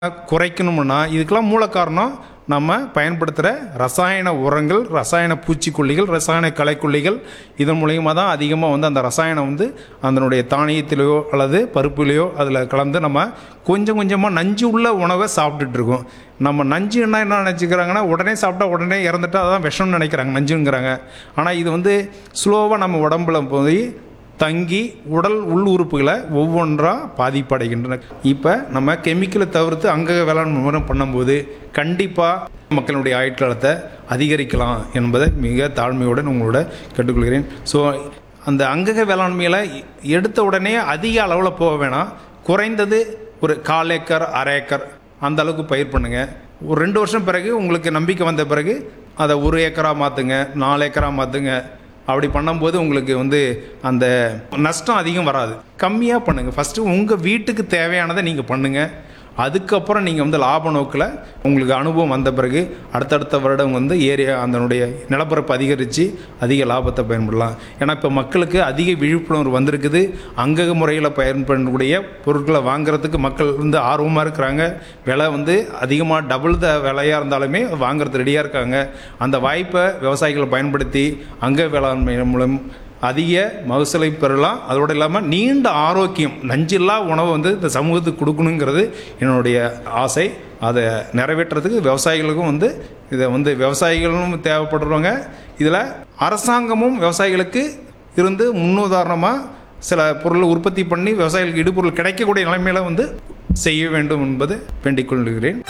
குறைக்கணும்னா இதுக்கெல்லாம் மூல காரணம் நம்ம பயன்படுத்துகிற ரசாயன உரங்கள் ரசாயன பூச்சிக்கொல்லிகள் ரசாயன களைக்கொல்லிகள் இதன் மூலியமாக தான் அதிகமாக வந்து அந்த ரசாயனம் வந்து அதனுடைய தானியத்திலேயோ அல்லது பருப்புலையோ அதில் கலந்து நம்ம கொஞ்சம் கொஞ்சமாக நஞ்சு உள்ள உணவை சாப்பிட்டுட்டு இருக்கோம் நம்ம நஞ்சு என்ன என்ன நினச்சிக்கிறாங்கன்னா உடனே சாப்பிட்டா உடனே இறந்துட்டா அதான் விஷம்னு நினைக்கிறாங்க நஞ்சுங்கிறாங்க ஆனால் இது வந்து ஸ்லோவாக நம்ம உடம்புல போய் தங்கி உடல் உள் உறுப்புகளை ஒவ்வொன்றா பாதிப்படைகின்றன இப்போ நம்ம கெமிக்கலை தவிர்த்து அங்கக வேளாண் முறை பண்ணும்போது கண்டிப்பாக மக்களுடைய ஆயுட்காலத்தை அதிகரிக்கலாம் என்பதை மிக தாழ்மையுடன் உங்களோட கேட்டுக்கொள்கிறேன் ஸோ அந்த அங்கக வேளாண்மையில் எடுத்த உடனே அதிக அளவில் போக வேணாம் குறைந்தது ஒரு கால் ஏக்கர் அரை ஏக்கர் அந்த அளவுக்கு பயிர் பண்ணுங்கள் ஒரு ரெண்டு வருஷம் பிறகு உங்களுக்கு நம்பிக்கை வந்த பிறகு அதை ஒரு ஏக்கராக மாற்றுங்க நாலு ஏக்கராக மாற்றுங்க அப்படி பண்ணும்போது உங்களுக்கு வந்து அந்த நஷ்டம் அதிகம் வராது கம்மியாக பண்ணுங்கள் ஃபஸ்ட்டு உங்கள் வீட்டுக்கு தேவையானதை நீங்கள் பண்ணுங்கள் அதுக்கப்புறம் நீங்கள் வந்து லாப நோக்கில் உங்களுக்கு அனுபவம் வந்த பிறகு அடுத்தடுத்த வருடம் வந்து ஏரியா அதனுடைய நிலப்பரப்பு அதிகரித்து அதிக லாபத்தை பயன்படலாம் ஏன்னா இப்போ மக்களுக்கு அதிக விழிப்புணர்வு வந்திருக்குது அங்கக முறையில் பயன்படக்கூடிய பொருட்களை வாங்குறதுக்கு மக்கள் வந்து ஆர்வமாக இருக்கிறாங்க விலை வந்து அதிகமாக டபுள் த விலையாக இருந்தாலுமே வாங்குறது ரெடியாக இருக்காங்க அந்த வாய்ப்பை விவசாயிகள் பயன்படுத்தி அங்க வேளாண்மை மூலம் அதிக மகசூலை பெறலாம் அதோடு இல்லாமல் நீண்ட ஆரோக்கியம் நஞ்சில்லா உணவை வந்து இந்த சமூகத்துக்கு கொடுக்கணுங்கிறது என்னுடைய ஆசை அதை நிறைவேற்றுறதுக்கு விவசாயிகளுக்கும் வந்து இதை வந்து விவசாயிகளும் தேவைப்படுறவங்க இதில் அரசாங்கமும் விவசாயிகளுக்கு இருந்து முன்னுதாரணமாக சில பொருளை உற்பத்தி பண்ணி விவசாயிகளுக்கு இடுபொருள் கிடைக்கக்கூடிய நிலைமையில வந்து செய்ய வேண்டும் என்பது வேண்டிக் கொள்கிறேன்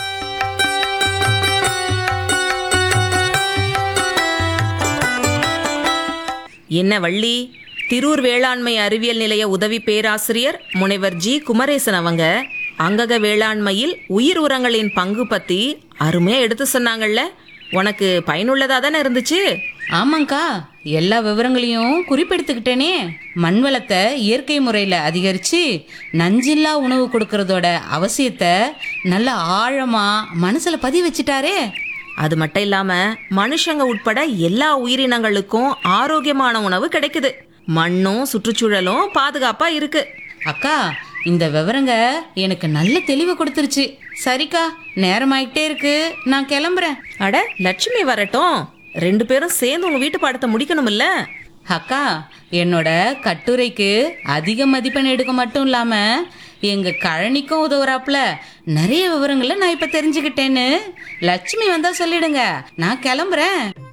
என்ன வள்ளி திரூர் வேளாண்மை அறிவியல் நிலைய உதவி பேராசிரியர் முனைவர் ஜி குமரேசன் அவங்க அங்கக வேளாண்மையில் உயிர் உரங்களின் பங்கு பத்தி அருமையா எடுத்து சொன்னாங்கல்ல உனக்கு பயனுள்ளதா தானே இருந்துச்சு ஆமாங்க்கா எல்லா விவரங்களையும் குறிப்பெடுத்துக்கிட்டேனே மண் வளத்தை இயற்கை முறையில் அதிகரித்து நஞ்சில்லா உணவு கொடுக்கறதோட அவசியத்தை நல்ல ஆழமா மனசில் பதிய வச்சிட்டாரே அது மட்டும் இல்லாம மனுஷங்க உட்பட எல்லா உயிரினங்களுக்கும் ஆரோக்கியமான உணவு கிடைக்குது மண்ணும் சுற்றுச்சூழலும் பாதுகாப்பா இருக்கு அக்கா இந்த விவரங்க எனக்கு நல்ல தெளிவை கொடுத்துருச்சு சரிக்கா நேரமாயிட்டே இருக்கு நான் கிளம்புறேன் அட லட்சுமி வரட்டும் ரெண்டு பேரும் சேர்ந்து உங்க வீட்டு பாடத்தை முடிக்கணும்ல அக்கா என்னோட கட்டுரைக்கு அதிக மதிப்பெண் எடுக்க மட்டும் இல்லாம எங்க கழனிக்கும் உதவுறாப்புல நிறைய விவரங்களை நான் இப்ப தெரிஞ்சுக்கிட்டேன்னு லட்சுமி வந்தா சொல்லிடுங்க நான் கிளம்புறேன்